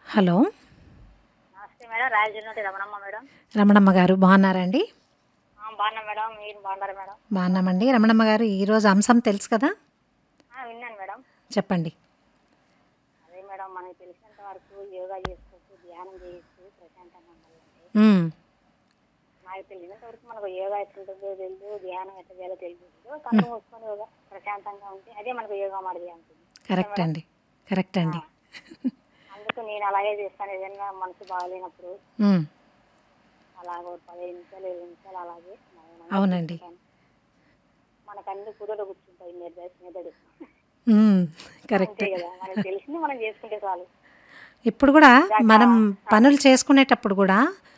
Hello నమస్తే madam Rayalaseema నుండి Ramanamma madam Ramanamma గారు బాగున్నారండి ఆ, బాగున్నా మేడం మీరు బాగున్నారు మేడం బాగున్నామండి రమణమ్మ గారు ఈరోజు అంశం తెలుసు కదా ఆ, విన్నాను మేడం చెప్పండి అదే మేడం మనకు తెలిసినంత వరకు యోగా చేసుకోవచ్చు ధ్యానం చేయొచ్చు ప్రశాంతంగా ఉండాలంటే ఉమ్, నాకు తెలిసినంత వరకు మనకు యోగా ఎట్లుంటుందో తెలియదు ధ్యానం ఎట్లా చేయాలో తెలియదు కళ్ళు మూసుకొని యోగా ప్రశాంతంగా ఉంటే అదే మనకు యోగా మాదిరి ఉంటుంది కరెక్ట్ అండి కరెక్ట్ అండి అందుకు నేను అలాగే చేస్తాను ఏదైనా మనసు బాగాలేనప్పుడు ఉమ్, అలాగ ఒక పదిహేను నిమిషాలు ఇరవై నిమిషాలు అలాగే మౌనంగా అవునండి కూర్చుంటాను. మనకు అన్ని కుదురు కూర్చుంటాయి మెదడు మెదడు ఉమ్, కరెక్ట్ అంతే కదా మనకు తెలిసింది మనం చేసుకుంటే చాలు ఇప్పుడు కూడా మనం పనులు చేసుకునేటప్పుడు కూడా